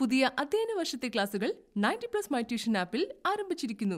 പുതിയ അധ്യയന വർഷത്തെ ക്ലാസുകൾ നയൻറ്റി പ്ലസ് മൈ ട്യൂഷൻ ആപ്പിൽ ആരംഭിച്ചിരിക്കുന്നു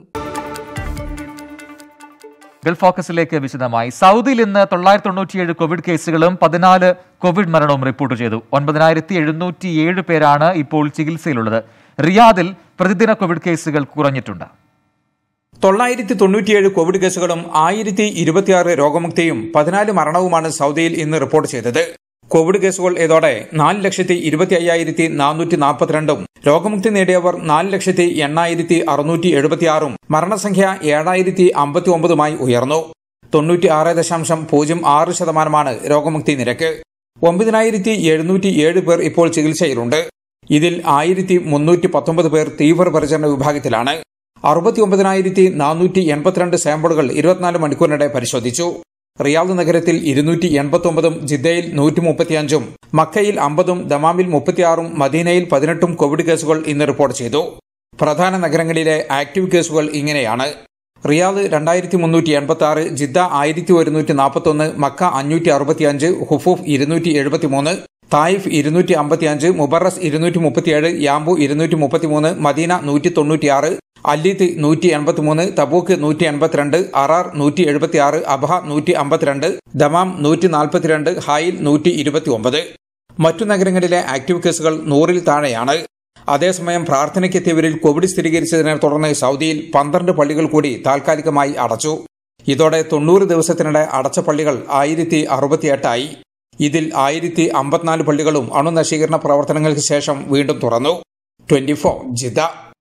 ഗൾഫ് ഫോക്കസിലേക്ക് വിശദമായി സൗദിയിൽ ഇന്ന് തൊള്ളായിരത്തി തൊണ്ണൂറ്റിയേഴ് കോവിഡ് കേസുകളും പതിനാല് കോവിഡ് മരണവും റിപ്പോർട്ട് ചെയ്തു ഒൻപതിനായിരത്തി എഴുന്നൂറ്റി ഏഴ് പേരാണ് ഇപ്പോൾ ചികിത്സയിലുള്ളത് റിയാദിൽ പ്രതിദിന കോവിഡ് കേസുകൾ കുറഞ്ഞിട്ടുണ്ട് തൊള്ളായിരത്തി തൊണ്ണൂറ്റിയേഴ് കോവിഡ് കേസുകളും ആയിരത്തി ഇരുപത്തിയാറ് രോഗമുക്തിയും പതിനാല് മരണവുമാണ് സൗദിയിൽ ഇന്ന് റിപ്പോർട്ട് ചെയ്തത് കോവിഡ് കേസുകൾ ഇതോടെ നാല് ലക്ഷത്തി ഇരുപത്തി അയ്യായിരത്തി നാനൂറ്റി നാൽപ്പത്തിരണ്ടും രോഗമുക്തി നേടിയവർ നാല് ലക്ഷത്തി എണ്ണായിരത്തി അറുന്നൂറ്റി എഴുപത്തിയാറും മരണസംഖ്യ ഏഴായിരത്തി അമ്പത്തി ഒമ്പതുമായി ഉയർന്നു തൊണ്ണൂറ്റി ആറ് ദശാംശം പൂജ്യം ആറ് ശതമാനമാണ് രോഗമുക്തി നിരക്ക് ഒമ്പതിനായിരത്തി എഴുന്നൂറ്റി ഏഴ് പേർ ഇപ്പോൾ ചികിത്സയിലുണ്ട് ഇതിൽ ആയിരത്തി മുന്നൂറ്റി പത്തൊമ്പത് പേർ തീവ്രപരിചരണ വിഭാഗത്തിലാണ് അറുപത്തി ഒമ്പതിനായിരത്തി നാനൂറ്റി എൺപത്തിരണ്ട് സാമ്പിളുകൾ ഇരുപത്തിനാല് മണിക്കൂറിനിടെ പരിശോധിച്ചു റിയാദ് നഗരത്തിൽ ഇരുന്നൂറ്റി എൺപത്തി ഒമ്പതും ജിദ്ദയിൽ നൂറ്റി മുപ്പത്തിയഞ്ചും മക്കയിൽ അമ്പതും ദമാമിൽ മുപ്പത്തിയാറും മദീനയിൽ പതിനെട്ടും കോവിഡ് കേസുകൾ ഇന്ന് റിപ്പോർട്ട് ചെയ്തു പ്രധാന നഗരങ്ങളിലെ ആക്റ്റീവ് കേസുകൾ ഇങ്ങനെയാണ് റിയാദ് രണ്ടായിരത്തി മുന്നൂറ്റി എൺപത്തി ആറ് ജിദ്ദ ആയിരത്തി ഒരുന്നൂറ്റി നാൽപ്പത്തി ഒന്ന് മക്ക അഞ്ഞൂറ്റി അറുപത്തിയഞ്ച് ഹുഫൂഫ് ഇരുന്നൂറ്റി എഴുപത്തി മൂന്ന് തായിഫ് ഇരുന്നൂറ്റി അമ്പത്തിയഞ്ച് മുബറസ് ഇരുന്നൂറ്റി മുപ്പത്തിയേഴ് യാംബു ഇരുന്നൂറ്റി മുപ്പത്തിമൂന്ന് മദീന നൂറ്റി തൊണ്ണൂറ്റിയാറ് അല്ലീത്ത് നൂറ്റി എൺപത്തിമൂന്ന് തബൂക്ക് നൂറ്റി എൺപത്തിരണ്ട് അറാർ നൂറ്റി എഴുപത്തിയാറ് അബഹ നൂറ്റി അമ്പത്തിരണ്ട് ദമാം നൂറ്റി നാൽപ്പത്തിരണ്ട് ഹായിൽ നൂറ്റി ഇരുപത്തി ഒമ്പത് മറ്റു നഗരങ്ങളിലെ ആക്റ്റീവ് കേസുകൾ നൂറിൽ താഴെയാണ് അതേസമയം പ്രാർത്ഥനയ്ക്കെത്തിയവരിൽ കോവിഡ് സ്ഥിരീകരിച്ചതിനെ തുടർന്ന് സൗദിയിൽ പന്ത്രണ്ട് പള്ളികൾ കൂടി താൽക്കാലികമായി അടച്ചു ഇതോടെ തൊണ്ണൂറ് ദിവസത്തിനിടെ അടച്ച പള്ളികൾ ആയിരത്തി അറുപത്തിയെട്ടായി ഇതിൽ ആയിരത്തി അമ്പത്തിനാല് പള്ളികളും അണുനശീകരണ പ്രവർത്തനങ്ങൾക്ക് ശേഷം വീണ്ടും തുറന്നു ട്വന്റി ഫോർ ജിദ്ദ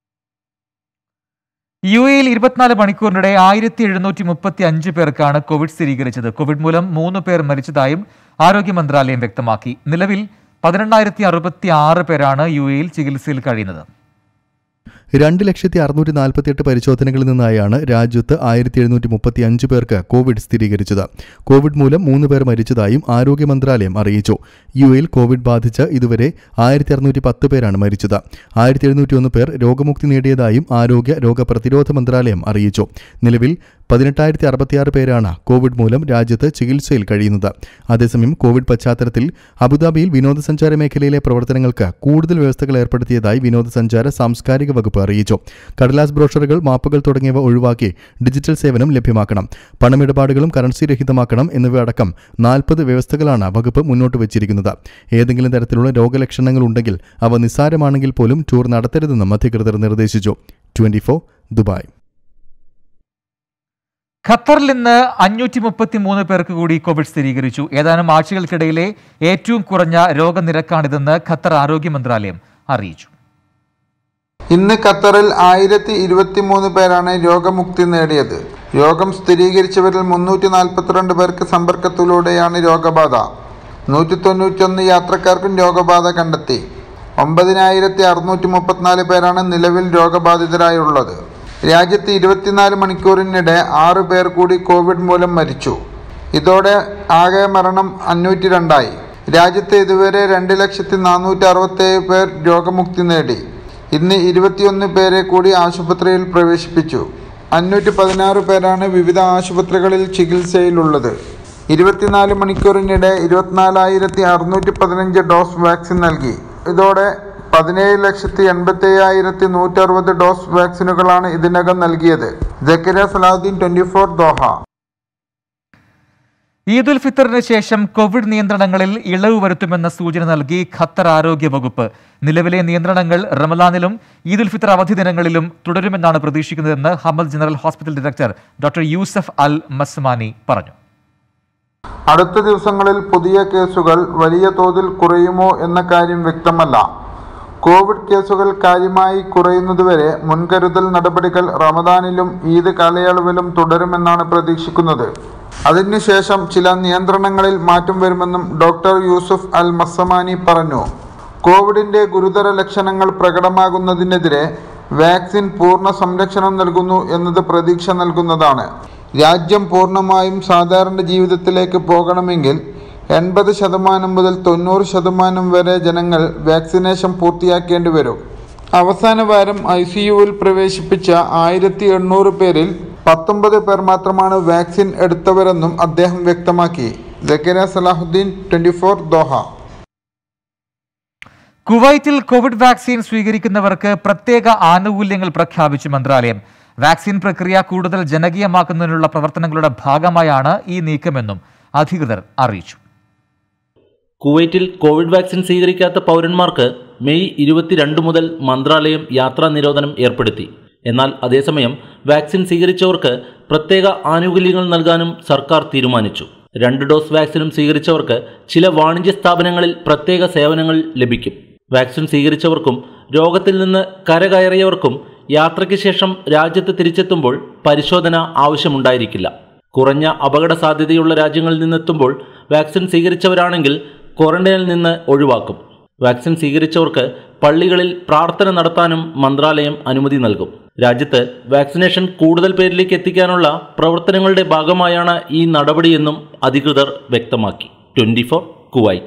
യു എയിൽ ഇരുപത്തിനാല് മണിക്കൂറിനിടെ ആയിരത്തി എഴുന്നൂറ്റി മുപ്പത്തി അഞ്ച് പേർക്കാണ് കോവിഡ് സ്ഥിരീകരിച്ചത് കോവിഡ് മൂലം മൂന്ന് പേർ മരിച്ചതായും ആരോഗ്യ മന്ത്രാലയം വ്യക്തമാക്കി നിലവിൽ പതിനെണ്ണായിരത്തി അറുപത്തി ആറ് പേരാണ് യു എയിൽ ചികിത്സയിൽ കഴിയുന്നത് രണ്ട് ലക്ഷത്തി അറുന്നൂറ്റി നാൽപ്പത്തിയെട്ട് പരിശോധനകളിൽ നിന്നായാണ് രാജ്യത്ത് ആയിരത്തി എഴുന്നൂറ്റി മുപ്പത്തി അഞ്ച് പേർക്ക് കോവിഡ് സ്ഥിരീകരിച്ചത് കോവിഡ് മൂലം മൂന്ന് പേർ മരിച്ചതായും ആരോഗ്യ മന്ത്രാലയം അറിയിച്ചു യു എയിൽ കോവിഡ് ബാധിച്ച് ഇതുവരെ ആയിരത്തി അറുന്നൂറ്റി പത്ത് പേരാണ് മരിച്ചത് ആയിരത്തി എഴുന്നൂറ്റി ഒന്ന് പേർ രോഗമുക്തി നേടിയതായും ആരോഗ്യ രോഗപ്രതിരോധ മന്ത്രാലയം അറിയിച്ചു നിലവിൽ പതിനെട്ടായിരത്തി അറുപത്തിയാറ് പേരാണ് കോവിഡ് മൂലം രാജ്യത്ത് ചികിത്സയിൽ കഴിയുന്നത് അതേസമയം കോവിഡ് പശ്ചാത്തലത്തിൽ അബുദാബിയിൽ വിനോദസഞ്ചാര മേഖലയിലെ പ്രവർത്തനങ്ങൾക്ക് കൂടുതൽ വ്യവസ്ഥകൾ ഏർപ്പെടുത്തിയതായി വിനോദസഞ്ചാര സാംസ്കാരിക വകുപ്പ് അറിയിച്ചു കടലാസ് ബ്രോഷറുകൾ മാപ്പുകൾ തുടങ്ങിയവ ഒഴിവാക്കി ഡിജിറ്റൽ സേവനം ലഭ്യമാക്കണം പണമിടപാടുകളും കറൻസി രഹിതമാക്കണം എന്നിവയടക്കം നാൽപ്പത് വ്യവസ്ഥകളാണ് വകുപ്പ് മുന്നോട്ട് വച്ചിരിക്കുന്നത് ഏതെങ്കിലും തരത്തിലുള്ള രോഗലക്ഷണങ്ങൾ ഉണ്ടെങ്കിൽ അവ നിസ്സാരമാണെങ്കിൽ പോലും ടൂർ നടത്തരുതെന്നും അധികൃതർ നിർദ്ദേശിച്ചു ട്വന്റി ദുബായ് ഖത്തറിൽ ഇന്ന് അഞ്ഞൂറ്റി മുപ്പത്തി മൂന്ന് പേർക്ക് കൂടി കോവിഡ് സ്ഥിരീകരിച്ചു ഏതാനും ആഴ്ചകൾക്കിടയിലെ ഏറ്റവും കുറഞ്ഞ രോഗനിരക്കാണിതെന്ന് ഖത്തർ ആരോഗ്യ മന്ത്രാലയം അറിയിച്ചു ഇന്ന് ഖത്തറിൽ ആയിരത്തി ഇരുപത്തിമൂന്ന് പേരാണ് രോഗമുക്തി നേടിയത് രോഗം സ്ഥിരീകരിച്ചവരിൽ മുന്നൂറ്റി നാൽപ്പത്തിരണ്ട് പേർക്ക് സമ്പർക്കത്തിലൂടെയാണ് രോഗബാധ നൂറ്റി തൊണ്ണൂറ്റൊന്ന് യാത്രക്കാർക്കും രോഗബാധ കണ്ടെത്തി ഒമ്പതിനായിരത്തി അറുന്നൂറ്റി മുപ്പത്തിനാല് പേരാണ് നിലവിൽ രോഗബാധിതരായുള്ളത് രാജ്യത്ത് ഇരുപത്തിനാല് മണിക്കൂറിനിടെ ആറ് പേർ കൂടി കോവിഡ് മൂലം മരിച്ചു ഇതോടെ ആകെ മരണം അഞ്ഞൂറ്റി രണ്ടായി രാജ്യത്ത് ഇതുവരെ രണ്ട് ലക്ഷത്തി നാനൂറ്റി അറുപത്തേഴ് പേർ രോഗമുക്തി നേടി ഇന്ന് ഇരുപത്തിയൊന്ന് പേരെ കൂടി ആശുപത്രിയിൽ പ്രവേശിപ്പിച്ചു അഞ്ഞൂറ്റി പതിനാറ് പേരാണ് വിവിധ ആശുപത്രികളിൽ ചികിത്സയിലുള്ളത് ഇരുപത്തിനാല് മണിക്കൂറിനിടെ ഇരുപത്തിനാലായിരത്തി അറുന്നൂറ്റി പതിനഞ്ച് ഡോസ് വാക്സിൻ നൽകി ഇതോടെ പതിനേഴ് ലക്ഷത്തി എൺപത്തി അയ്യായിരത്തി നൂറ്റി അറുപത് ഡോസ് വാക്സിനുകളാണ് ഇതിനകം നൽകിയത് Zakariya Salahuddin twenty four Doha Eid ul ഫിത്തറിന് ശേഷം കോവിഡ് നിയന്ത്രണങ്ങളിൽ ഇളവ് വരുത്തുമെന്ന സൂചന നൽകി ഖത്തർ ആരോഗ്യ വകുപ്പ് നിലവിലെ നിയന്ത്രണങ്ങൾ റമലാനിലും ഈദ് ഉൽ ഫിത്തർ അവധി ദിനങ്ങളിലും തുടരുമെന്നാണ് പ്രതീക്ഷിക്കുന്നതെന്ന് Hamad general hospital director doctor Yusuf Al Masmani പറഞ്ഞു അടുത്ത ദിവസങ്ങളിൽ പുതിയ കേസുകൾ വലിയ തോതിൽ കുറയുമോ എന്ന കാര്യം വ്യക്തമല്ല കോവിഡ് കേസുകൾ കാര്യമായി കുറയുന്നതുവരെ മുൻകരുതൽ നടപടികൾ റമദാനിലും ഈദ് കാലയളവിലും തുടരുമെന്നാണ് പ്രതീക്ഷിക്കുന്നത് അതിനുശേഷം ചില നിയന്ത്രണങ്ങളിൽ മാറ്റം വരുമെന്നും ഡോക്ടർ യൂസുഫ് അൽ മസമാനി പറഞ്ഞു കോവിഡിന്റെ ഗുരുതര ലക്ഷണങ്ങൾ പ്രകടമാകുന്നതിനെതിരെ വാക്സിൻ പൂർണ്ണ സംരക്ഷണം നൽകുന്നു എന്നത് പ്രതീക്ഷ നൽകുന്നതാണ് രാജ്യം പൂർണ്ണമായും സാധാരണ ജീവിതത്തിലേക്ക് പോകണമെങ്കിൽ എൺപത് ശതമാനം മുതൽ തൊണ്ണൂറ് ശതമാനം വരെ ജനങ്ങൾ വാക്സിനേഷൻ പൂർത്തിയാക്കേണ്ടി വരും അവസാന വാരം ഐ സി യുവിൽ പ്രവേശിപ്പിച്ച ആയിരത്തി എണ്ണൂറ് പേരിൽ പത്തൊമ്പത് പേർ മാത്രമാണ് വാക്സിൻ എടുത്തവരെന്നും അദ്ദേഹം വ്യക്തമാക്കി Zakariya Salahuddin twenty four Doha കുവൈറ്റിൽ കോവിഡ് വാക്സിൻ സ്വീകരിക്കുന്നവർക്ക് പ്രത്യേക ആനുകൂല്യങ്ങൾ പ്രഖ്യാപിച്ചു മന്ത്രാലയം വാക്സിൻ പ്രക്രിയ കൂടുതൽ ജനകീയമാക്കുന്നതിനുള്ള പ്രവർത്തനങ്ങളുടെ ഭാഗമായാണ് ഈ നീക്കമെന്നും അധികൃതർ അറിയിച്ചു കുവൈറ്റിൽ കോവിഡ് വാക്സിൻ സ്വീകരിക്കാത്ത പൗരന്മാർക്ക് മെയ് ഇരുപത്തിരണ്ട് മുതൽ മന്ത്രാലയം യാത്രാ നിരോധനം ഏർപ്പെടുത്തി എന്നാൽ അതേസമയം വാക്സിൻ സ്വീകരിച്ചവർക്ക് പ്രത്യേക ആനുകൂല്യങ്ങൾ നൽകാനും സർക്കാർ തീരുമാനിച്ചു രണ്ട് ഡോസ് വാക്സിനും സ്വീകരിച്ചവർക്ക് ചില വാണിജ്യ സ്ഥാപനങ്ങളിൽ പ്രത്യേക സേവനങ്ങൾ ലഭിക്കും വാക്സിൻ സ്വീകരിച്ചവർക്കും രോഗത്തിൽ നിന്ന് കരകയറിയവർക്കും യാത്രയ്ക്ക് ശേഷം രാജ്യത്ത് തിരിച്ചെത്തുമ്പോൾ പരിശോധന ആവശ്യമുണ്ടായിരിക്കില്ല കുറഞ്ഞ അപകട സാധ്യതയുള്ള രാജ്യങ്ങളിൽ നിന്നെത്തുമ്പോൾ വാക്സിൻ സ്വീകരിച്ചവരാണെങ്കിൽ ക്വാറന്റൈനിൽ നിന്ന് ഒഴിവാക്കും വാക്സിൻ സ്വീകരിച്ചവർക്ക് പള്ളികളിൽ പ്രാർത്ഥന നടത്താനും മന്ത്രാലയം അനുമതി നൽകും രാജ്യത്ത് വാക്സിനേഷൻ കൂടുതൽ പേരിലേക്ക് എത്തിക്കാനുള്ള പ്രവർത്തനങ്ങളുടെ ഭാഗമായാണ് ഈ നടപടിയെന്നും അധികൃതർ വ്യക്തമാക്കി ട്വന്റി ഫോർ കുവൈറ്റ്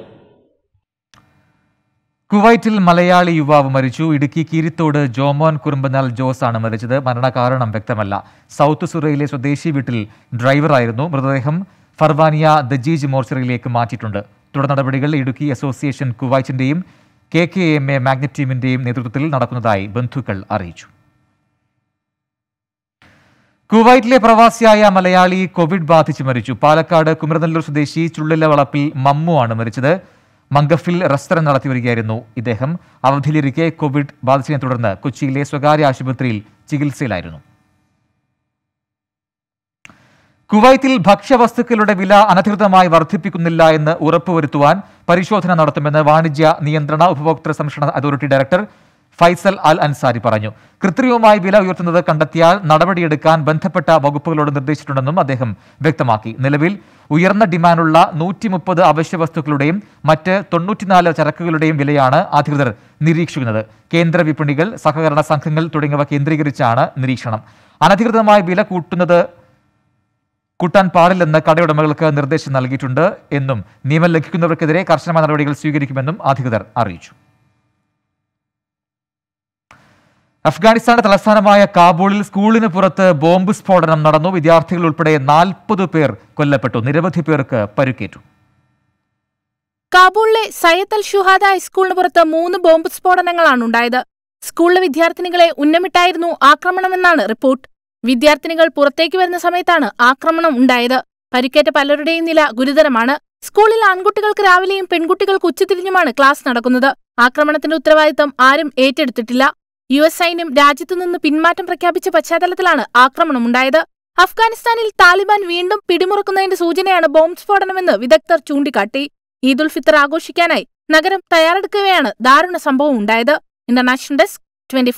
കുവൈറ്റിൽ മലയാളി യുവാവ് മരിച്ചു ഇടുക്കി കീരിത്തോട് ജോമോൻ കുറുമ്പനാൽ ജോസ് ആണ് മരിച്ചത് മരണകാരണം വ്യക്തമല്ല സൗത്ത് സുറയിലെ സ്വദേശി വീട്ടിൽ ഡ്രൈവറായിരുന്നു മൃതദേഹം ഫർവാനിയ ദജീജ് മോർച്ചറിയിലേക്ക് മാറ്റിയിട്ടുണ്ട് തുടർ നടപടികൾ ഇടുക്കി അസോസിയേഷൻ കുവൈറ്റിന്റെയും K K M A magnet ടീമിന്റെയും നേതൃത്വത്തിൽ നടക്കുന്നതായി ബന്ധുക്കൾ അറിയിച്ചു കുവൈറ്റിലെ പ്രവാസിയായ മലയാളി കോവിഡ് ബാധിച്ച് മരിച്ചു പാലക്കാട് കുമരനെല്ലൂർ സ്വദേശി ചുള്ളില വളപ്പിൽ മമ്മു ആണ് മരിച്ചത് മംഗഫിൽ റെസ്റ്റോറന്റ് നടത്തി വരികയായിരുന്നു ഇദ്ദേഹം അവധിയിലിരിക്കെ കോവിഡ് ബാധിച്ചതിനെ തുടർന്ന് കൊച്ചിയിലെ സ്വകാര്യ ആശുപത്രിയിൽ ചികിത്സയിലായിരുന്നു കുവൈത്തിൽ ഭക്ഷ്യവസ്തുക്കളുടെ വില അനധികൃതമായി വർദ്ധിപ്പിക്കുന്നില്ല എന്ന് ഉറപ്പുവരുത്തുവാൻ പരിശോധന നടത്തുമെന്ന് വാണിജ്യ നിയന്ത്രണ ഉപഭോക്തൃ സംരക്ഷണ authority director Faisal Al Ansari പറഞ്ഞു കൃത്രിമമായി വില ഉയർത്തുന്നത് കണ്ടെത്തിയാൽ നടപടിയെടുക്കാൻ ബന്ധപ്പെട്ട വകുപ്പുകളോട് നിർദ്ദേശിച്ചിട്ടുണ്ടെന്നും അദ്ദേഹം വ്യക്തമാക്കി നിലവിൽ ഉയർന്ന ഡിമാൻഡുള്ള നൂറ്റി മുപ്പത് അവശ്യ വസ്തുക്കളുടെയും മറ്റ് തൊണ്ണൂറ്റിനാല് ചരക്കുകളുടെയും വിലയാണ് അധികൃതർ നിരീക്ഷിക്കുന്നത് കേന്ദ്ര വിപണികൾ സഹകരണ സംഘങ്ങൾ തുടങ്ങിയവ കേന്ദ്രീകരിച്ചാണ് നിരീക്ഷണം അനധികൃതമായി വില കൂട്ടുന്നത് കൂട്ടാൻ പാടില്ലെന്ന് കടയുടമകൾക്ക് നിർദ്ദേശം നൽകിയിട്ടുണ്ട് എന്നും നിയമം ലംഘിക്കുന്നവർക്കെതിരെ കർശനമായ നടപടികൾ സ്വീകരിക്കുമെന്നും അധികൃതർ അറിയിച്ചു അഫ്ഗാനിസ്ഥാന്റെ തലസ്ഥാനമായ കാബൂളിൽ സ്കൂളിന് പുറത്ത് ബോംബ് സ്ഫോടനം നടന്നു വിദ്യാർത്ഥികൾ ഉൾപ്പെടെ നാൽപ്പത് പേർ കൊല്ലപ്പെട്ടു നിരവധി പേർക്ക് പരുക്കേറ്റു കാബൂളിലെ സയ്യദ് അൽ ഷുഹാദ ഹൈസ്കൂളിന് പുറത്ത് മൂന്ന് ബോംബ് സ്ഫോടനങ്ങളാണ് ഉണ്ടായത് സ്കൂളിലെ വിദ്യാർത്ഥിനികളെ ഉന്നമിട്ടായിരുന്നു ആക്രമണമെന്നാണ് റിപ്പോർട്ട് വിദ്യാർത്ഥിനികൾ പുറത്തേക്ക് വരുന്ന സമയത്താണ് ആക്രമണം ഉണ്ടായത് പരിക്കേറ്റ പലരുടെയും നില ഗുരുതരമാണ് സ്കൂളിൽ ആൺകുട്ടികൾക്ക് രാവിലെയും പെൺകുട്ടികൾക്ക് ഉച്ചതിരിഞ്ഞുമാണ് ക്ലാസ് നടക്കുന്നത് ആക്രമണത്തിന്റെ ഉത്തരവാദിത്തം ആരും ഏറ്റെടുത്തിട്ടില്ല യു എസ് സൈന്യം രാജ്യത്തു നിന്ന് പിന്മാറ്റം പ്രഖ്യാപിച്ച പശ്ചാത്തലത്തിലാണ് ആക്രമണമുണ്ടായത് അഫ്ഗാനിസ്ഥാനിൽ താലിബാൻ വീണ്ടും പിടിമുറുക്കുന്നതിന്റെ സൂചനയാണ് ബോംബ് സ്ഫോടനമെന്ന് വിദഗ്ധർ ചൂണ്ടിക്കാട്ടി ഈദുൽ ഫിത്തർ ആഘോഷിക്കാനായി നഗരം തയ്യാറെടുക്കവെയാണ് ദാരുണ സംഭവം ഉണ്ടായത് ഇന്റർനാഷണൽ ഡെസ്ക് ട്വന്റി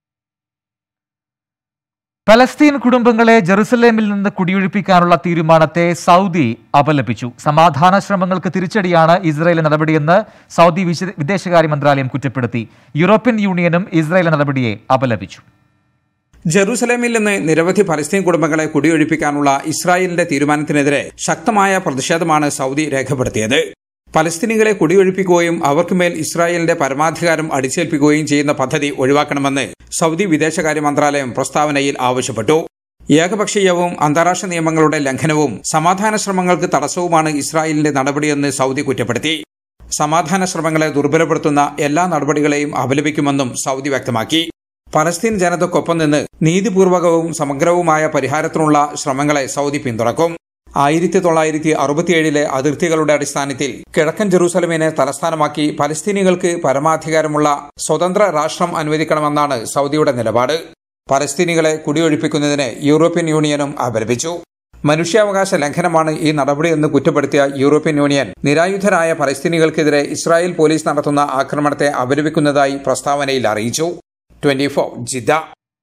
പലസ്തീൻ കുടുംബങ്ങളെ ജെറുസലേമിൽ നിന്ന് കുടിയൊഴിപ്പിക്കാനുള്ള തീരുമാനത്തെ സൗദി അപലപിച്ചു സമാധാന ശ്രമങ്ങൾക്ക് തിരിച്ചടിയാണ് ഇസ്രായേലിന്റെ നടപടിയെന്ന് സൗദി വിശ- വിദേശകാര്യ മന്ത്രാലയം കുറ്റപ്പെടുത്തി യൂറോപ്യൻ യൂണിയനും ഇസ്രായേലിന്റെ നടപടിയെ അപലപിച്ചു ജെറൂസലേമിൽ നിന്ന് നിരവധി പലസ്തീൻ കുടുംബങ്ങളെ കുടിയൊഴിപ്പിക്കാനുള്ള ഇസ്രായേലിന്റെ തീരുമാനത്തിനെതിരെ ശക്തമായ പ്രതിഷേധമാണ് സൗദി രേഖപ്പെടുത്തിയത് പലസ്തീനികളെ കുടിയൊഴിപ്പിക്കുകയും അവർക്കുമേൽ ഇസ്രായേലിന്റെ പരമാധികാരം അടിച്ചേൽപ്പിക്കുകയും ചെയ്യുന്ന പദ്ധതി ഒഴിവാക്കണമെന്ന് സൗദി വിദേശകാര്യ മന്ത്രാലയം പ്രസ്താവനയിൽ ആവശ്യപ്പെട്ടു ഏകപക്ഷീയവും അന്താരാഷ്ട്ര നിയമങ്ങളുടെ ലംഘനവും സമാധാന ശ്രമങ്ങൾക്ക് തടസ്സവുമാണ് ഇസ്രായേലിന്റെ നടപടിയെന്ന് സൗദി കുറ്റപ്പെടുത്തി സമാധാന ശ്രമങ്ങളെ ദുർബലപ്പെടുത്തുന്ന എല്ലാ നടപടികളെയും അപലപിക്കുമെന്നും സൗദി വ്യക്തമാക്കി പലസ്തീൻ ജനതയ്ക്കൊപ്പം നിന്ന് നീതിപൂർവകവും സമഗ്രവുമായ പരിഹാരത്തിനുള്ള ശ്രമങ്ങളെ സൗദി പിന്തുണക്കും ആയിരത്തി തൊള്ളായിരത്തി അറുപത്തിയേഴിലെ അതിർത്തികളുടെ അടിസ്ഥാനത്തിൽ കിഴക്കൻ ജെറൂസലമിനെ തലസ്ഥാനമാക്കി പലസ്തീനികൾക്ക് പരമാധികാരമുള്ള സ്വതന്ത്ര രാഷ്ട്രം അനുവദിക്കണമെന്നാണ് സൗദിയുടെ നിലപാട് പലസ്തീനികളെ കുടിയൊഴിപ്പിക്കുന്നതിന് യൂറോപ്യൻ യൂണിയനും അപലപിച്ചു മനുഷ്യാവകാശ ലംഘനമാണ് ഈ നടപടിയെന്ന് കുറ്റപ്പെടുത്തിയ യൂറോപ്യൻ യൂണിയൻ നിരായുധരായ പലസ്തീനികൾക്കെതിരെ ഇസ്രായേൽ പോലീസ് നടത്തുന്ന ആക്രമണത്തെ അപലപിക്കുന്നതായി പ്രസ്താവനയിൽ അറിയിച്ചു ട്വന്റി ഫോർ ജിദ്ദ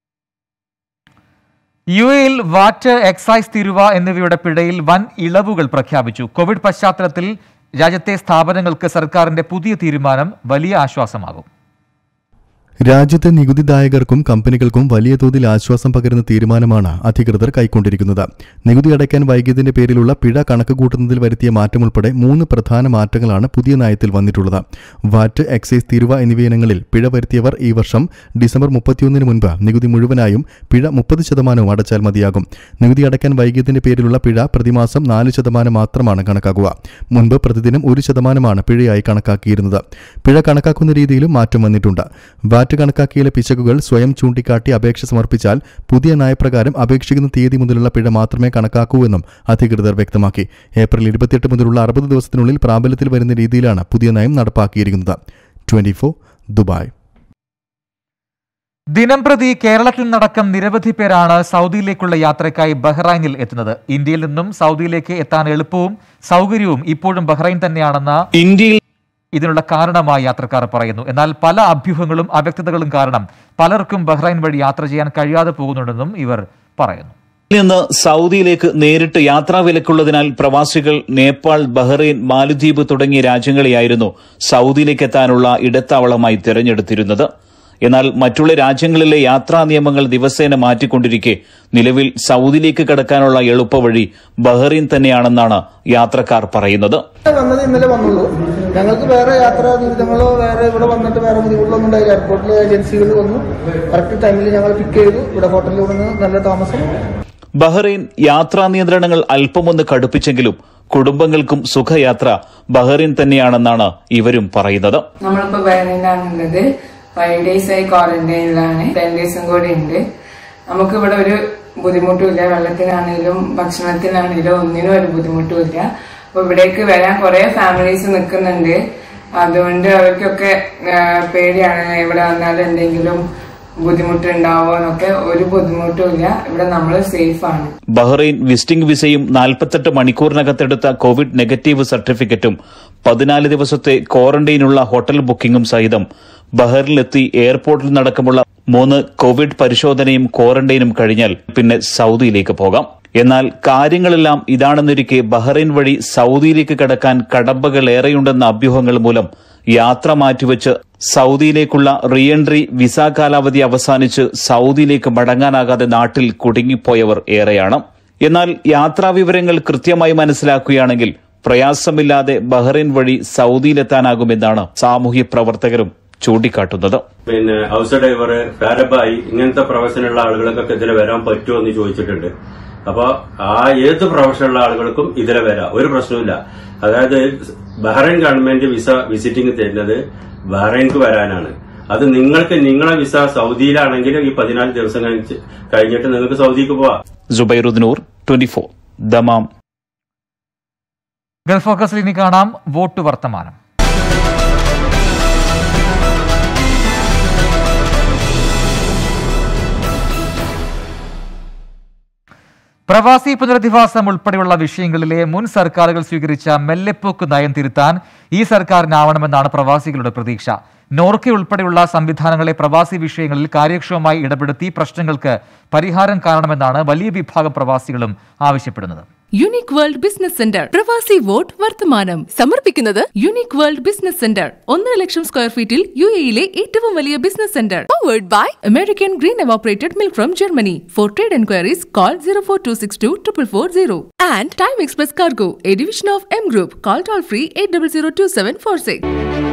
യു എയിൽ വാറ്റ് എക്സൈസ് തീരുവ എന്നിവയുടെ പിഴയിൽ വൻ ഇളവുകൾ പ്രഖ്യാപിച്ചു കോവിഡ് പശ്ചാത്തലത്തിൽ രാജ്യത്തെ സ്ഥാപനങ്ങൾക്ക് സർക്കാരിന്റെ പുതിയ തീരുമാനം വലിയ ആശ്വാസമാകും രാജ്യത്തെ നികുതിദായകർക്കും കമ്പനികൾക്കും വലിയ തോതിൽ ആശ്വാസം പകരുന്ന തീരുമാനമാണ് അധികൃതർ കൈക്കൊണ്ടിരിക്കുന്നത് നികുതി അടയ്ക്കാൻ വൈകിയതിന്റെ പേരിലുള്ള പിഴ കണക്ക് കൂട്ടുന്നതിൽ വരുത്തിയ മാറ്റമുൾപ്പെടെ മൂന്ന് പ്രധാന മാറ്റങ്ങളാണ് പുതിയ നയത്തിൽ വന്നിട്ടുള്ളത് വാറ്റ് എക്സൈസ് തീരുവ എന്നിവ ഇനങ്ങളിൽ പിഴ വരുത്തിയവർ ഈ വർഷം ഡിസംബർ മുപ്പത്തിയൊന്നിന് മുൻപ് നികുതി മുഴുവനായും പിഴ മുപ്പത് ശതമാനവും അടച്ചാൽ മതിയാകും നികുതി അടയ്ക്കാൻ വൈകിയതിന്റെ പേരിലുള്ള പിഴ പ്രതിമാസം നാല് ശതമാനം മാത്രമാണ് കണക്കാക്കുക മുൻപ് പ്രതിദിനം ഒരു ശതമാനമാണ് പിഴയായി കണക്കാക്കിയിരുന്നത് പിഴ കണക്കാക്കുന്ന രീതിയിലും മാറ്റം വന്നിട്ടുണ്ട് വാറ്റ് കണക്കാക്കിയിലെ പിശകുകൾ സ്വയം ചൂണ്ടിക്കാട്ടി അപേക്ഷ സമർപ്പിച്ചാൽ പുതിയ നയപ്രകാരം അപേക്ഷിക്കുന്ന തീയതി മുതലുള്ള പിഴ മാത്രമേ കണക്കാക്കൂ എന്നും അധികൃതർ വ്യക്തമാക്കി ഏപ്രിൽ ഇരുപത്തിയെട്ട് മുതലുള്ള അറുപത് ദിവസത്തിനുള്ളിൽ പ്രാബല്യത്തിൽ വരുന്ന രീതിയിലാണ് പുതിയ നയം നടപ്പാക്കിയിരിക്കുന്നത് ട്വന്റി ദുബായ് ദിനംപ്രതി കേരളത്തിൽ നിന്നടക്കം നിരവധി പേരാണ് സൗദിയിലേക്കുള്ള യാത്രയ്ക്കായി ബഹ്റൈനിൽ എത്തുന്നത് ഇന്ത്യയിൽ നിന്നും സൗദിയിലേക്ക് എത്താൻ എളുപ്പവും സൗകര്യവും ഇപ്പോഴും ബഹ്റൈൻ തന്നെയാണെന്ന ഇന്ത്യയിൽ ഇതിനുള്ള കാരണമായി യാത്രക്കാർ പറയുന്നു എന്നാൽ പല അഭ്യൂഹങ്ങളും അവ്യക്തതകളും കാരണം പലർക്കും ബഹ്റൈൻ വഴി യാത്ര ചെയ്യാൻ കഴിയാതെ പോകുന്നുണ്ടെന്നും ഇവർ പറയുന്നു നിന്ന് സൗദിയിലേക്ക് നേരിട്ട് യാത്രാ വിലക്കുള്ളതിനാൽ പ്രവാസികൾ നേപ്പാൾ ബഹ്റൈൻ മാലദ്വീപ് തുടങ്ങിയ രാജ്യങ്ങളെയായിരുന്നു സൗദിയിലേക്ക് എത്താനുള്ള ഇടത്താവളമായി തിരഞ്ഞെടുത്തിരുന്നത് എന്നാൽ മറ്റുള്ള രാജ്യങ്ങളിലെ യാത്രാ നിയമങ്ങൾ ദിവസേന മാറ്റിക്കൊണ്ടിരിക്കെ നിലവിൽ സൗദിയിലേക്ക് കടക്കാനുള്ള എളുപ്പവഴി ബഹ്റൈൻ തന്നെയാണെന്നാണ് യാത്രക്കാർ പറയുന്നത് വന്നത് ഇന്നലെ വന്നുള്ളൂ ഞങ്ങൾക്ക് വേറെ യാത്രാ ദുരിതങ്ങളോ വേറെ ഇവിടെ വന്നിട്ട് വേറെ ബുദ്ധിമുട്ടൊന്നും ഉണ്ടായില്ല എയർപോർട്ടിലെ ഏജൻസികൾ വന്നു കറക്റ്റ് ടൈമിൽ ഞങ്ങൾ പിക്ക് ചെയ്തു ഇവിടെ ഹോട്ടലിൽ വന്ന് നല്ല താമസം ബഹ്റൈൻ യാത്രാ നിയന്ത്രണങ്ങൾ അല്പമൊന്ന് കടുപ്പിച്ചെങ്കിലും കുടുംബങ്ങൾക്കും സുഖയാത്ര ബഹ്റൈൻ തന്നെയാണെന്നാണ് ഇവരും പറയുന്നത് നമ്മളിപ്പോ ബഹ്റൈനിലാണുള്ളത് ഫൈവ് ഡേയ്സ് ആയി ക്വാറന്റൈനിലാണ് ടെൻ ഡേയ്സും കൂടി ഉണ്ട് നമുക്ക് ഇവിടെ ഒരു ബുദ്ധിമുട്ടുമില്ല വെള്ളത്തിനാണെങ്കിലും ഭക്ഷണത്തിനാണെങ്കിലും ഒന്നിനും ഒരു ബുദ്ധിമുട്ടുമില്ല അപ്പൊ ഇവിടേക്ക് വരാൻ കുറെ ഫാമിലീസ് നിൽക്കുന്നുണ്ട് അതുകൊണ്ട് അവർക്കൊക്കെ ആ, പേടിയാണ് ഇവിടെ വന്നാൽ എന്തെങ്കിലും ബുദ്ധിമുട്ടുണ്ടാവോ എന്നൊക്കെ ഒരു ബുദ്ധിമുട്ടുമില്ല ഇവിടെ നമ്മൾ സേഫ് ആണ് ബഹ്റൈൻ വിസിറ്റിംഗ് വിസയും നാൽപ്പത്തെട്ട് മണിക്കൂറിനകത്തെടുത്ത കോവിഡ് നെഗറ്റീവ് സർട്ടിഫിക്കറ്റും പതിനാല് ദിവസത്തെ ക്വാറന്റൈനുള്ള ഹോട്ടൽ ബുക്കിംഗും സഹിതം ബഹ്റിലെത്തി എയർപോർട്ടിൽ നടക്കമുള്ള മൂന്ന് കോവിഡ് പരിശോധനയും ക്വാറന്റൈനും കഴിഞ്ഞാൽ പിന്നെ സൗദിയിലേക്ക് പോകാം എന്നാൽ കാര്യങ്ങളെല്ലാം ഇതാണെന്നിരിക്കെ ബഹ്റൈൻ വഴി സൗദിയിലേക്ക് കടക്കാൻ കടമ്പകൾ ഏറെയുണ്ടെന്ന അഭ്യൂഹങ്ങൾ മൂലം യാത്ര മാറ്റിവെച്ച് സൗദിയിലേക്കുള്ള റീ എൻട്രി വിസ കാലാവധി അവസാനിച്ച് സൗദിയിലേക്ക് മടങ്ങാനാകാതെ നാട്ടിൽ കുടുങ്ങിപ്പോയവർ ഏറെയാണ് എന്നാൽ യാത്രാ വിവരങ്ങൾ കൃത്യമായി മനസ്സിലാക്കുകയാണെങ്കിൽ പ്രയാസമില്ലാതെ ബഹ്റൈൻ വഴി സൗദിയിലെത്താനാകുമെന്നാണ് സാമൂഹ്യ പ്രവർത്തകരും ചൂണ്ടിക്കാട്ടുന്നത് പിന്നെ ഹൗസ് ഡ്രൈവർ ഫാരബായി ഇങ്ങനത്തെ പ്രൊഫഷനുള്ള ആളുകൾക്കൊക്കെ ഇതിലെ വരാൻ പറ്റുമോ എന്ന് ചോദിച്ചിട്ടുണ്ട് അപ്പൊ ആ ഏത് പ്രൊഫഷനുള്ള ആളുകൾക്കും ഇതിലെ വരാം ഒരു പ്രശ്നവുമില്ല അതായത് ബഹ്റൈൻ ഗവൺമെന്റ് വിസ വിസിറ്റിംഗ് തരുന്നത് ബഹ്റൈൻക്ക് വരാനാണ് അത് നിങ്ങൾക്ക് നിങ്ങളെ വിസ സൗദിയിലാണെങ്കിൽ ഈ പതിനാല് ദിവസം കഴിഞ്ഞ് കഴിഞ്ഞിട്ട് നിങ്ങൾക്ക് സൗദിക്ക് പോവാം Jubairudnoor twenty four Dammam Gulf ഫോക്കസിൽ ഇനി കാണാം വോട്ട് വർത്തമാനം പ്രവാസി പുനരധിവാസം ഉൾപ്പെടെയുള്ള വിഷയങ്ങളിലെ മുൻ സർക്കാരുകൾ സ്വീകരിച്ച മെല്ലെപ്പോക്ക് നയം തിരുത്താൻ ഈ സർക്കാരിനാവണമെന്നാണ് പ്രവാസികളുടെ പ്രതീക്ഷ നോർക്കെ ഉൾപ്പെടെയുള്ള സംവിധാനങ്ങളെ പ്രവാസി വിഷയങ്ങളിൽ കാര്യക്ഷമമായി ഇടപെടുത്തി പ്രശ്നങ്ങൾക്ക് പരിഹാരം കാണണമെന്നാണ് വലിയ വിഭാഗം പ്രവാസികളും ആവശ്യപ്പെടുന്നത് യുണീക് വേൾഡ് ബിസിനസ് സെന്റർ പ്രവാസി വോട്ട് വർത്തമാനം സമർപ്പിക്കുന്നത് യുണീക് വേൾഡ് ബിസിനസ് സെന്റർ ഒന്നര ലക്ഷം സ്ക്വയർ ഫീറ്റിൽ യു എയിലെ ഏറ്റവും വലിയ business centre powered by American green evaporated milk from Germany for trade enquiries call zero four two six two triple four zero and time express cargo a division of M group call toll free eight double zero two seven four six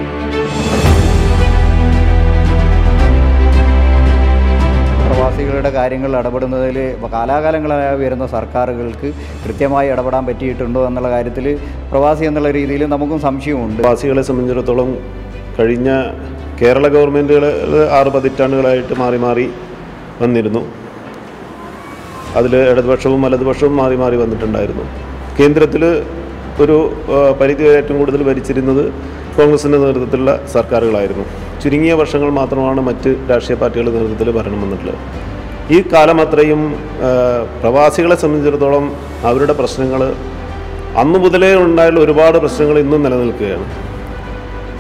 പ്രവാസികളുടെ കാര്യങ്ങൾ ഇടപെടുന്നതിൽ കാലാകാലങ്ങളായി വരുന്ന സർക്കാരുകൾക്ക് കൃത്യമായി ഇടപെടാൻ പറ്റിയിട്ടുണ്ടോ എന്നുള്ള കാര്യത്തിൽ പ്രവാസി എന്നുള്ള രീതിയിൽ നമുക്കും സംശയമുണ്ട് പ്രവാസികളെ സംബന്ധിച്ചിടത്തോളം കഴിഞ്ഞ കേരള ഗവൺമെൻറ്റുകൾ ആറ് പതിറ്റാണ്ടുകളായിട്ട് മാറി മാറി വന്നിരുന്നു അതിൽ ഇടതുപക്ഷവും വലതുപക്ഷവും മാറി മാറി വന്നിട്ടുണ്ടായിരുന്നു കേന്ദ്രത്തിൽ ഒരു ആ, പരിധി വരെ ഏറ്റവും കൂടുതൽ ഭരിച്ചിരുന്നത് കോൺഗ്രസിൻ്റെ നേതൃത്വത്തിലുള്ള സർക്കാരുകളായിരുന്നു ചുരുങ്ങിയ വർഷങ്ങൾ മാത്രമാണ് മറ്റ് രാഷ്ട്രീയ പാർട്ടികളുടെ നേതൃത്വത്തിൽ ഭരണം വന്നിട്ടുള്ളത് ഈ കാലം അത്രയും ആ, പ്രവാസികളെ സംബന്ധിച്ചിടത്തോളം അവരുടെ പ്രശ്നങ്ങൾ അന്നു മുതലേ ഉണ്ടായുള്ള ഒരുപാട് പ്രശ്നങ്ങൾ ഇന്നും നിലനിൽക്കുകയാണ്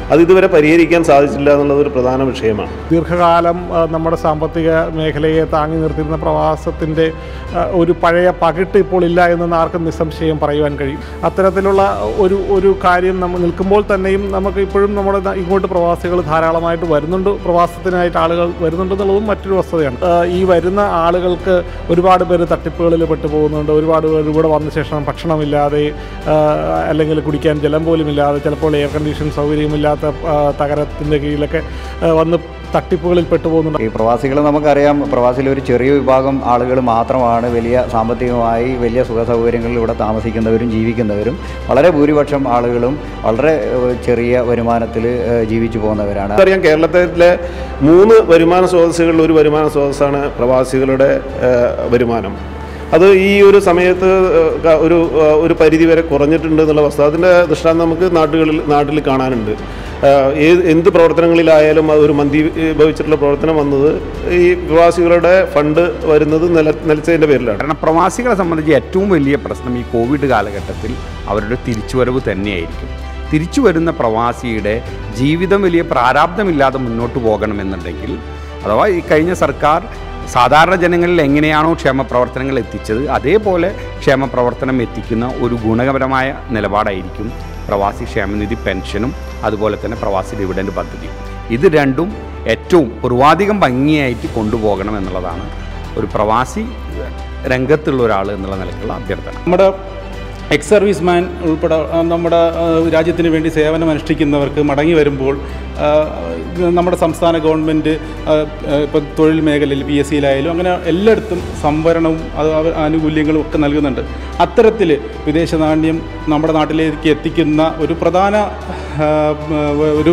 അത് ഇതുവരെ പരിഹരിക്കാൻ സാധിച്ചില്ല എന്നുള്ളത് ഒരു പ്രധാന വിഷയമാണ് ദീർഘകാലം ആ, നമ്മുടെ സാമ്പത്തിക മേഖലയെ താങ്ങി നിർത്തിയിരുന്ന പ്രവാസത്തിൻ്റെ ആ, ഒരു പഴയ പകിട്ട് ഇപ്പോൾ ഇല്ല എന്ന് ആർക്കും നിസ്സംശയം പറയുവാൻ കഴിയും അത്തരത്തിലുള്ള ഒരു ഒരു കാര്യം നമ്മൾ നിൽക്കുമ്പോൾ തന്നെയും നമുക്ക് ഇപ്പോഴും നമ്മുടെ ന- ഇങ്ങോട്ട് പ്രവാസികൾ ധാരാളമായിട്ട് വരുന്നുണ്ട് പ്രവാസത്തിനായിട്ട് ആളുകൾ വരുന്നുണ്ടെന്നുള്ളതും മറ്റൊരു വസ്തുതയാണ് ആ, ഈ വരുന്ന ആളുകൾക്ക് ഒരുപാട് പേര് തട്ടിപ്പുകളിൽ പെട്ടു പോകുന്നുണ്ട് ഒരുപാട് പേര് ഇവിടെ വന്ന ശേഷം ഭക്ഷണമില്ലാതെ ആ, അല്ലെങ്കിൽ കുടിക്കാൻ ജലം പോലും ഇല്ലാതെ ചിലപ്പോൾ എയർ കണ്ടീഷൻ സൗകര്യമില്ലാത്ത തകരത്തിൻ്റെ കീഴിലൊക്കെ ആ, വന്ന് തട്ടിപ്പുകളിൽ പെട്ടുപോകുന്നുണ്ട് ഈ പ്രവാസികൾ നമുക്കറിയാം പ്രവാസിയിൽ ഒരു ചെറിയ വിഭാഗം ആളുകൾ മാത്രമാണ് വലിയ സാമ്പത്തികമായി വലിയ സുഖ സൗകര്യങ്ങളിൽ ഇവിടെ താമസിക്കുന്നവരും ജീവിക്കുന്നവരും വളരെ ഭൂരിപക്ഷം ആളുകളും വളരെ ഏഹ്, ചെറിയ വരുമാനത്തിൽ ഏഹ്, ജീവിച്ചു പോകുന്നവരാണ് നമുക്കറിയാം കേരളത്തിലെ മൂന്ന് വരുമാന സ്രോതസ്സുകളിൽ ഒരു വരുമാന സ്രോതസ്സാണ് പ്രവാസികളുടെ ഏഹ്, വരുമാനം അത് ഈ ഒരു സമയത്ത് ഏഹ്, ക- ഒരു ഏഹ്, ഒരു പരിധി വരെ കുറഞ്ഞിട്ടുണ്ട് എന്നുള്ള വസ്തു അതിൻ്റെ ദൃഷ്ടാന്തം നമുക്ക് നാട്ടുകളിൽ നാട്ടിൽ കാണാനുണ്ട് ഏഹ്, ഏത് എന്ത് പ്രവർത്തനങ്ങളിലായാലും അത് ഒരു മന്ദീഭവിച്ചിട്ടുള്ള പ്രവർത്തനം വന്നത് ഈ പ്രവാസികളുടെ ഫണ്ട് വരുന്നത് നില നിലച്ചതിൻ്റെ പേരിലാണ് കാരണം പ്രവാസികളെ സംബന്ധിച്ച് ഏറ്റവും വലിയ പ്രശ്നം ഈ കോവിഡ് കാലഘട്ടത്തിൽ അവരുടെ തിരിച്ചുവരവ് തന്നെയായിരിക്കും തിരിച്ചു വരുന്ന പ്രവാസിയുടെ ജീവിതം വലിയ പ്രാരാബ്ധമില്ലാതെ മുന്നോട്ട് പോകണമെന്നുണ്ടെങ്കിൽ അഥവാ ഈ കഴിഞ്ഞ സർക്കാർ സാധാരണ ജനങ്ങളിൽ എങ്ങനെയാണോ ക്ഷേമ പ്രവർത്തനങ്ങൾ എത്തിച്ചത് അതേപോലെ ക്ഷേമ പ്രവർത്തനം എത്തിക്കുന്ന ഒരു ഗുണകരമായ നിലപാടായിരിക്കും പ്രവാസി ക്ഷേമനിധി പെൻഷനും അതുപോലെ തന്നെ പ്രവാസി ഡിവിഡൻഡ് പദ്ധതി ഇത് രണ്ടും ഏറ്റവും പൂർവാധികം ഭംഗിയായിട്ട് കൊണ്ടുപോകണം എന്നുള്ളതാണ് ഒരു പ്രവാസി രംഗത്തുള്ള ഒരാൾ എന്നുള്ള നിലക്കുള്ള അഭ്യർത്ഥന നമ്മുടെ എക്സ് സർവീസ്മാൻ ഉൾപ്പെടെ ആ, നമ്മുടെ ആ, രാജ്യത്തിന് വേണ്ടി സേവനം അനുഷ്ഠിക്കുന്നവർക്ക് മടങ്ങി വരുമ്പോൾ ആ, നമ്മുടെ സംസ്ഥാന ഗവൺമെൻറ് ഇപ്പോൾ തൊഴിൽ മേഖലയിൽ പി എസ് സിയിലായാലും അങ്ങനെ എല്ലായിടത്തും സംവരണവും അത് അവർ ആനുകൂല്യങ്ങളും ഒക്കെ നൽകുന്നുണ്ട് അത്തരത്തിൽ വിദേശ നാണ്യം നമ്മുടെ നാട്ടിലേക്ക് എത്തിക്കുന്ന ഒരു പ്രധാന ആ, ഒരു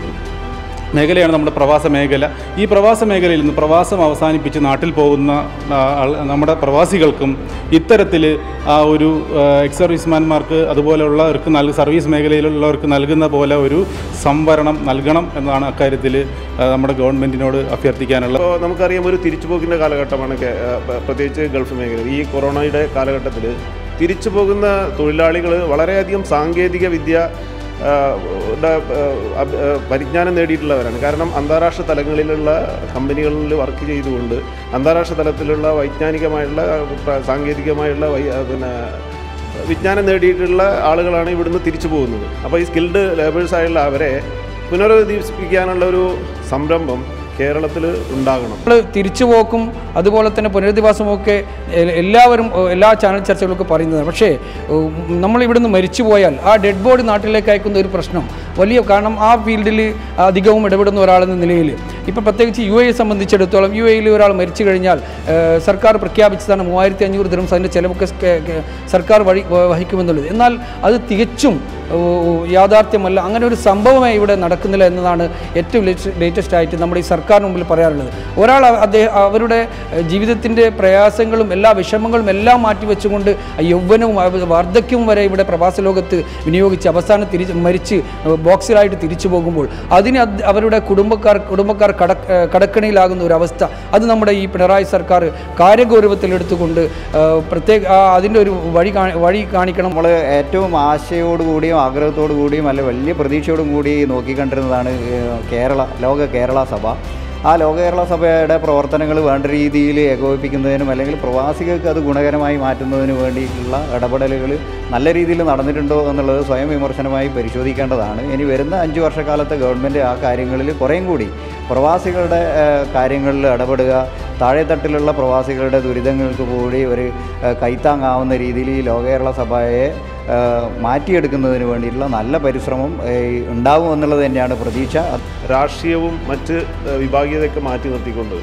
മേഖലയാണ് നമ്മുടെ പ്രവാസ മേഖല ഈ പ്രവാസ മേഖലയിൽ നിന്ന് പ്രവാസം അവസാനിപ്പിച്ച് നാട്ടിൽ പോകുന്ന ആ, ആൾ- നമ്മുടെ പ്രവാസികൾക്കും ഇത്തരത്തിൽ ആ ഒരു എക്സ് സർവീസ്മാൻമാർക്ക് അതുപോലെയുള്ളവർക്ക് നൽകി സർവീസ് മേഖലയിലുള്ളവർക്ക് നൽകുന്ന പോലെ ഒരു സംവരണം നൽകണം എന്നാണ് അക്കാര്യത്തിൽ ആ, നമ്മുടെ ഗവൺമെൻറ്റിനോട് അഭ്യർത്ഥിക്കാനുള്ളത് ഇപ്പോൾ നമുക്കറിയാം ഒരു തിരിച്ചുപോക്കിൻ്റെ കാലഘട്ടമാണ് കേ- ആ, പ്ര- പ്രത്യേകിച്ച് ഗൾഫ് മേഖലയിൽ ഈ കൊറോണയുടെ കാലഘട്ടത്തിൽ തിരിച്ചു പോകുന്ന തൊഴിലാളികൾ വളരെയധികം സാങ്കേതിക വിദ്യ ആ, ടെ, ആ, അഭ്- ആ, പരിജ്ഞാനം നേടിയിട്ടുള്ളവരാണ് കാരണം അന്താരാഷ്ട്ര തലങ്ങളിലുള്ള കമ്പനികളിൽ വർക്ക് ചെയ്തുകൊണ്ട് അന്താരാഷ്ട്ര തലത്തിലുള്ള വൈജ്ഞാനികമായുള്ള പ്ര- സാങ്കേതികമായുള്ള വൈ- ആ, പിന്നെ വിജ്ഞാനം നേടിയിട്ടുള്ള ആളുകളാണ് ഇവിടുന്ന് തിരിച്ചു പോകുന്നത് അപ്പോൾ ഈ സ്കിൽഡ് ലേബേഴ്സായുള്ള അവരെ പുനരുദ്ധീപിപ്പിക്കാനുള്ള ഒരു സംരംഭം കേരളത്തിൽ ഉണ്ടാകണം നമ്മൾ തിരിച്ചുപോക്കും അതുപോലെ തന്നെ പുനരധിവാസവും ഒക്കെ എ- എല്ലാവരും ഏഹ്, എല്ലാ ചാനൽ ചർച്ചകളൊക്കെ പറയുന്നതാണ് പക്ഷേ ഉം, നമ്മൾ ഇവിടുന്ന് മരിച്ചു പോയാൽ ആ ഡെഡ് ബോഡി നാട്ടിലേക്ക് അയക്കുന്ന ഒരു പ്രശ്നം വലിയ കാരണം ആ ഫീൽഡിൽ അധികവും ഇടപെടുന്ന ഒരാളെന്ന നിലയിൽ ഇപ്പോൾ പ്രത്യേകിച്ച് യു എയെ സംബന്ധിച്ചിടത്തോളം യു എയിൽ ഒരാൾ മരിച്ചു കഴിഞ്ഞാൽ ഏഹ്, സർക്കാർ പ്രഖ്യാപിച്ചതാണ് മൂവായിരത്തി അഞ്ഞൂറ് ദിനം അതിൻ്റെ ചിലവൊക്കെ സ്- കെ- സർക്കാർ വഴി വഹിക്കുമെന്നുള്ളത് എന്നാൽ അത് തികച്ചും ഓ, യാഥാർത്ഥ്യമല്ല അങ്ങനെ ഒരു സംഭവമേ ഇവിടെ നടക്കുന്നില്ല എന്നതാണ് ഏറ്റവും ലേറ്റസ്റ്റ് ആയിട്ട് നമ്മുടെ ഈ സർക്കാരിന് മുമ്പിൽ പറയാറുള്ളത് ഒരാൾ അ- അദ്ദേഹം അവരുടെ ജീവിതത്തിൻ്റെ പ്രയാസങ്ങളും എല്ലാ വിഷമങ്ങളും എല്ലാം മാറ്റിവെച്ചുകൊണ്ട് യൗവനവും അവ- വാർദ്ധക്യവും വരെ ഇവിടെ പ്രവാസ ലോകത്ത് വിനിയോഗിച്ച് അവസാനം തിരിച്ച് മരിച്ച് ബോക്സിലായിട്ട് തിരിച്ചു പോകുമ്പോൾ അതിന് അത് അവരുടെ കുടുംബക്കാർ കുടുംബക്കാർ കട കടക്കണിയിലാകുന്ന ഒരു അവസ്ഥ അത് നമ്മുടെ ഈ പിണറായി സർക്കാർ കാര്യഗൗരവത്തിലെടുത്തുകൊണ്ട് ആ, പ്രത്യേക ആ, അതിൻ്റെ ഒരു വഴി കാണി- വഴി കാണിക്കണം നമ്മൾ ഏറ്റവും ആശയോടുകൂടിയും ആഗ്രഹത്തോടു കൂടിയും അല്ലെ വലിയ പ്രതീക്ഷയോടും കൂടി നോക്കിക്കണ്ടിരുന്നതാണ് ഏഹ്, കേരള ലോക കേരള സഭ ആ ലോക കേരള സഭയുടെ പ്രവർത്തനങ്ങൾ വേണ്ട രീതിയിൽ ഏകോപിപ്പിക്കുന്നതിനും അല്ലെങ്കിൽ പ്രവാസികൾക്ക് അത് ഗുണകരമായി മാറ്റുന്നതിന് വേണ്ടിയിട്ടുള്ള ഇടപെടലുകൾ നല്ല രീതിയിൽ നടന്നിട്ടുണ്ടോ എന്നുള്ളത് സ്വയം വിമർശനമായി പരിശോധിക്കേണ്ടതാണ് ഇനി വരുന്ന അഞ്ച് വർഷക്കാലത്തെ ഗവൺമെൻറ് ആ കാര്യങ്ങളിൽ കുറേയും കൂടി പ്രവാസികളുടെ ഏഹ്, കാര്യങ്ങളിൽ ഇടപെടുക താഴെത്തട്ടിലുള്ള പ്രവാസികളുടെ ദുരിതങ്ങൾക്ക് കൂടി ഒരു ഏഹ്, കൈത്താങ്ങാവുന്ന രീതിയിൽ ഈ ലോക കേരള സഭയെ ഏഹ്, മാറ്റിയെടുക്കുന്നതിന് വേണ്ടിയിട്ടുള്ള നല്ല പരിശ്രമം ഏഹ്, ഉണ്ടാവും എന്നുള്ളത് തന്നെയാണ് പ്രതീക്ഷ രാഷ്ട്രീയവും മറ്റ് ഏഹ്, വിഭാഗീയതയൊക്കെ മാറ്റി നിർത്തിക്കൊണ്ട്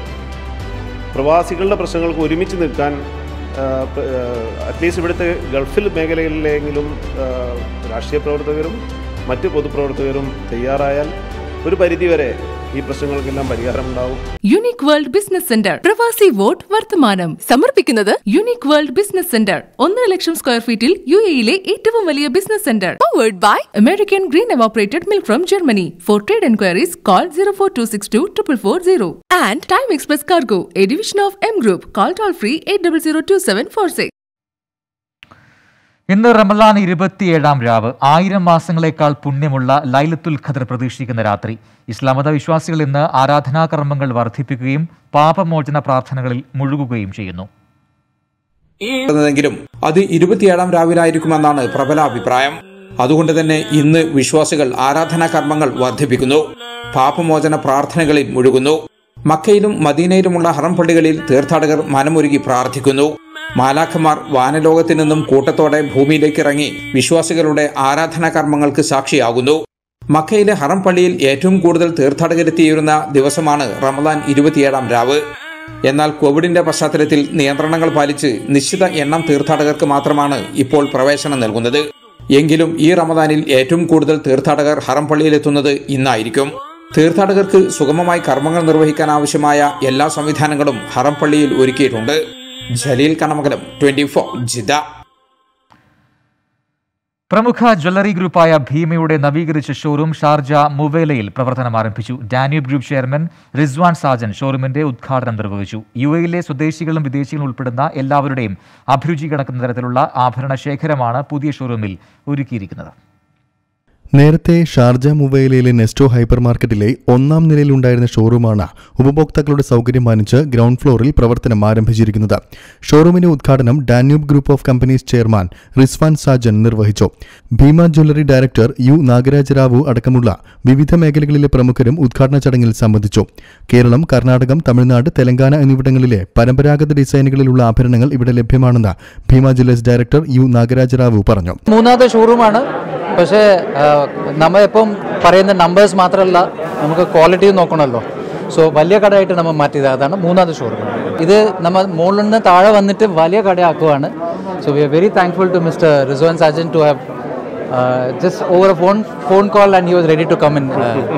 പ്രവാസികളുടെ പ്രശ്നങ്ങൾക്ക് ഒരുമിച്ച് നിൽക്കാൻ അറ്റ്ലീസ്റ്റ് ഇവിടുത്തെ ഗൾഫിൽ മേഖലകളിലെങ്കിലും ഏഹ്, രാഷ്ട്രീയ പ്രവർത്തകരും മറ്റ് പൊതുപ്രവർത്തകരും തയ്യാറായാൽ ഒരു പരിധിവരെ ഈ പ്രശ്നങ്ങൾക്കെല്ലാം പരിഹാരമുണ്ടാവും യുണീക് വേൾഡ് ബിസിനസ് സെന്റർ പ്രവാസി വോട്ട് വർത്തമാനം സമർപ്പിക്കുന്നത് യുണീക് വേൾഡ് ബിസിനസ് സെന്റർ ഒന്നര ലക്ഷം സ്ക്വയർ ഫീറ്റിൽ യു എയിലെ ഏറ്റവും വലിയ business centre powered by American green evaporated milk from Germany for trade enquiries call zero four two six two triple four zero and time express cargo a division of M group call toll free eight double zero two seven four six ഇന്ന് റമലാൻ ഇരുപത്തിയേഴാം രാവ് ആയിരം മാസങ്ങളെക്കാൾ പുണ്യമുള്ള ലൈലത്തുൽ ഖദർ പ്രതീക്ഷിക്കുന്ന രാത്രി ഇസ്ലാം മത വിശ്വാസികൾ ഇന്ന് ആരാധനാകർമ്മങ്ങൾ വർദ്ധിപ്പിക്കുകയും പാപമോചന പ്രാർത്ഥനകളിൽ മുഴുകുകയും ചെയ്യുന്നു െങ്കിലും അത് ഇരുപത്തിയേഴാം രാവിലായിരിക്കുമെന്നാണ് പ്രബല അഭിപ്രായം അതുകൊണ്ട് തന്നെ ഇന്ന് വിശ്വാസികൾ ആരാധനാ കർമ്മങ്ങൾ വർദ്ധിപ്പിക്കുന്നു പാപമോചന പ്രാർത്ഥനകളിൽ മുഴുകുന്നു മക്കയിലും മദീനയിലുമുള്ള ഹറം പള്ളികളിൽ തീർത്ഥാടകർ മനമൊരുക്കി പ്രാർത്ഥിക്കുന്നു മാലാഖമാർ വാനലോകത്തു നിന്നും കൂട്ടത്തോടെ ഭൂമിയിലേക്ക് ഇറങ്ങി വിശ്വാസികളുടെ ആരാധനാ കർമ്മങ്ങൾക്ക് സാക്ഷിയാകുന്നു മക്കയിലെ ഹറം പള്ളിയിൽ ഏറ്റവും കൂടുതൽ തീർത്ഥാടകരെത്തിയിരുന്ന ദിവസമാണ് റമദാൻ ഇരുപത്തിയേഴാം രാവ് എന്നാൽ കോവിഡിന്റെ പശ്ചാത്തലത്തിൽ നിയന്ത്രണങ്ങൾ പാലിച്ച് നിശ്ചിത എണ്ണം തീർത്ഥാടകർക്ക് മാത്രമാണ് ഇപ്പോൾ പ്രവേശനം നൽകുന്നത് എങ്കിലും ഈ റമദാനിൽ ഏറ്റവും കൂടുതൽ തീർത്ഥാടകർ ഹറം പള്ളിയിലെത്തുന്നത് ഇന്നായിരിക്കും തീർത്ഥാടകർക്ക് സുഗമമായി കർമ്മങ്ങൾ നിർവഹിക്കാൻ ആവശ്യമായ എല്ലാ സംവിധാനങ്ങളും ഹറം പള്ളിയിൽ ഒരുക്കിയിട്ടുണ്ട് Jaleel Kanamakalam twenty four Jeddah പ്രമുഖ ജ്വല്ലറി ഗ്രൂപ്പായ ഭീമയുടെ നവീകരിച്ച ഷോറൂം ഷാർജ മുവേലയിൽ പ്രവർത്തനം ആരംഭിച്ചു Danube group chairman Rizwan Sajan ഷോറൂമിന്റെ ഉദ്ഘാടനം നിർവഹിച്ചു യു എയിലെ സ്വദേശികളും വിദേശികളും ഉൾപ്പെടുന്ന എല്ലാവരുടെയും അഭിരുചി കണക്കുന്ന തരത്തിലുള്ള ആഭരണ ശേഖരമാണ് പുതിയ ഷോറൂമിൽ ഒരുക്കിയിരിക്കുന്നത് നേരത്തെ ഷാർജ മുവൈലയിലെ നെസ്റ്റോ ഹൈപ്പർ മാർക്കറ്റിലെ ഒന്നാം നിലയിലുണ്ടായിരുന്ന ഷോറൂമാണ് ഉപഭോക്താക്കളുടെ സൗകര്യം മാനിച്ച് ഗ്രൗണ്ട് ഫ്ലോറിൽ പ്രവർത്തനം ആരംഭിച്ചിരിക്കുന്നത് ഷോറൂമിന്റെ ഉദ്ഘാടനം Danube group of companies chairman Rizwan Sajan നിർവഹിച്ചു Bhima jewellery director U Nagarajarao അടക്കമുള്ള വിവിധ മേഖലകളിലെ പ്രമുഖരും ഉദ്ഘാടന ചടങ്ങിൽ സംബന്ധിച്ചു കേരളം കർണാടകം തമിഴ്നാട് തെലങ്കാന എന്നിവിടങ്ങളിലെ പരമ്പരാഗത ഡിസൈനുകളിലുള്ള ആഭരണങ്ങൾ ഇവിടെ ലഭ്യമാണെന്ന് Bhima jewellers director U Nagarajarao പറഞ്ഞു മൂന്നാമത്തെ ഷോറൂമാണ് പക്ഷേ നമ്മൾ ഇപ്പം പറയുന്ന നമ്പേഴ്സ് മാത്രമല്ല നമുക്ക് ക്വാളിറ്റി നോക്കണമല്ലോ സോ വലിയ കടയായിട്ട് നമ്മൾ മാറ്റിയത് അതാണ് മൂന്നാമത്തെ ഷോറൂം ഇത് നമ്മൾ മുകളിൽ നിന്ന് താഴെ വന്നിട്ട് വലിയ കടയാക്കുവാണ് so we are very thankful to mister Rizwan Sajan to have just over a phone phone call and you was ready to come in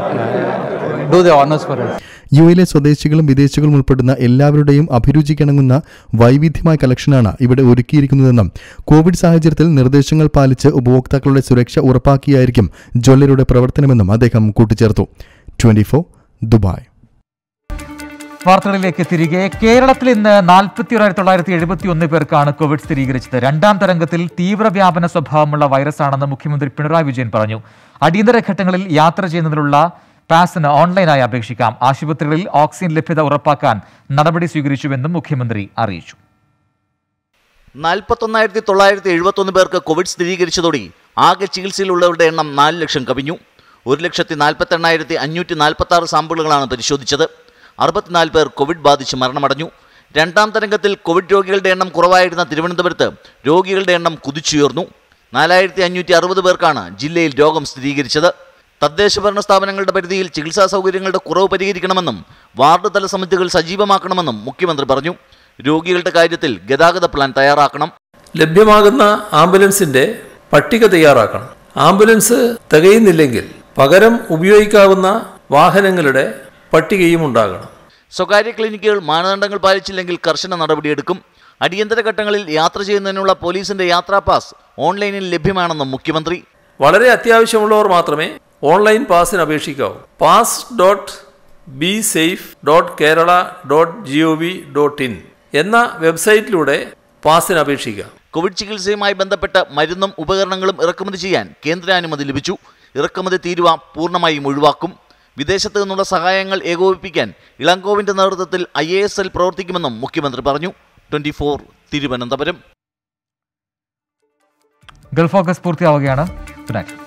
do the honours for us U എയിലെ സ്വദേശികളും വിദേശികളും ഉൾപ്പെടുന്ന എല്ലാവരുടെയും അഭിരുചിക്കിണങ്ങുന്ന വൈവിധ്യമായ കളക്ഷനാണ് ഇവിടെ ഒരുക്കിയിരിക്കുന്നതെന്നും കോവിഡ് സാഹചര്യത്തിൽ നിർദ്ദേശങ്ങൾ പാലിച്ച് ഉപഭോക്താക്കളുടെ സുരക്ഷ ഉറപ്പാക്കിയായിരിക്കും ജ്വല്ലറിയുടെ പ്രവർത്തനമെന്നും അദ്ദേഹം കൂട്ടിച്ചേർത്തു ട്വന്റി ദുബായ് വാർത്തകളിലേക്ക് തിരികെ കേരളത്തിൽ ഇന്ന് നാൽപ്പത്തി ഒരായിരത്തി തൊള്ളായിരത്തി എഴുപത്തി ഒന്ന് പേർക്കാണ് കോവിഡ് സ്ഥിരീകരിച്ചത് രണ്ടാം തരംഗത്തിൽ തീവ്രവ്യാപന സ്വഭാവമുള്ള വൈറസാണെന്ന് മുഖ്യമന്ത്രി പിണറായി വിജയൻ പറഞ്ഞു അടിയന്തര ഘട്ടങ്ങളിൽ യാത്ര ചെയ്യുന്നതിനുള്ള പാസിന് ഓൺലൈനായി അപേക്ഷിക്കാം ആശുപത്രികളിൽ ഓക്സിജൻ ലഭ്യത ഉറപ്പാക്കാൻ നടപടി സ്വീകരിച്ചുവെന്നും മുഖ്യമന്ത്രി അറിയിച്ചു നാൽപ്പത്തൊന്നായിരത്തി തൊള്ളായിരത്തി എഴുപത്തൊന്ന് പേർക്ക് കോവിഡ് സ്ഥിരീകരിച്ചതോടെ ആകെ ചികിത്സയിലുള്ളവരുടെ എണ്ണം നാല് ലക്ഷം കവിഞ്ഞു ഒരു ലക്ഷത്തി നാൽപ്പത്തെണ്ണായിരത്തി അഞ്ഞൂറ്റി നാൽപ്പത്തി ആറ് സാമ്പിളുകളാണ് പരിശോധിച്ചത് അറുപത്തിനാല് പേർ കോവിഡ് ബാധിച്ച് മരണമടഞ്ഞു രണ്ടാം തരംഗത്തിൽ കോവിഡ് രോഗികളുടെ എണ്ണം കുറവായിരുന്ന തിരുവനന്തപുരത്ത് രോഗികളുടെ എണ്ണം കുതിച്ചുയർന്നു നാലായിരത്തി അഞ്ഞൂറ്റി അറുപത് പേർക്കാണ് ജില്ലയിൽ രോഗം സ്ഥിരീകരിച്ചത് തദ്ദേശ ഭരണ സ്ഥാപനങ്ങളുടെ പരിധിയിൽ ചികിത്സാ സൗകര്യങ്ങളുടെ കുറവ് പരിഹരിക്കണമെന്നും വാർഡ് തല സമിതികൾ സജീവമാക്കണമെന്നും മുഖ്യമന്ത്രി പറഞ്ഞു രോഗികളുടെ കാര്യത്തിൽ ഗതാഗത പ്ലാൻ തയ്യാറാക്കണം ലഭ്യമാകുന്ന ആംബുലൻസിന്റെ പട്ടിക തയ്യാറാക്കണം ആംബുലൻസ് തികയുന്നില്ലെങ്കിൽ പകരം ഉപയോഗിക്കാവുന്ന വാഹനങ്ങളുടെ പട്ടികയും ഉണ്ടാകണം സ്വകാര്യ ക്ലിനിക്കുകൾ മാനദണ്ഡങ്ങൾ പാലിച്ചില്ലെങ്കിൽ കർശന നടപടിയെടുക്കും അടിയന്തര ഘട്ടങ്ങളിൽ യാത്ര ചെയ്യുന്നതിനുള്ള പോലീസിന്റെ യാത്രാ പാസ് ഓൺലൈനിൽ ലഭ്യമാണെന്നും മുഖ്യമന്ത്രി വളരെ അത്യാവശ്യമുള്ളവർ മാത്രമേ ഓൺലൈൻ പാസിന് അപേക്ഷിക്കാവൂ pass dot B safe dot Kerala dot G O V dot in എന്ന വെബ്സൈറ്റിലൂടെ പാസിന് അപേക്ഷിക്കാം കോവിഡ് ചികിത്സയുമായി ബന്ധപ്പെട്ട് മരുന്നും ഉപകരണങ്ങളും ഇറക്കുമതി ചെയ്യാൻ കേന്ദ്രാനുമതി ലഭിച്ചു ഇറക്കുമതി തീരുവ പൂർണ്ണമായും ഒഴിവാക്കും വിദേശത്ത് നിന്നുള്ള സഹായങ്ങൾ ഏകോപിപ്പിക്കാൻ ഇളങ്കോവിന്റെ നേതൃത്വത്തിൽ ഐ എ എസ് എൽ പ്രവർത്തിക്കുമെന്നും മുഖ്യമന്ത്രി പറഞ്ഞു twenty four Thiruvananthapuram Gulf focus പൂർത്തിയാവുകയാണ് ഗുഡ് നൈറ്റ്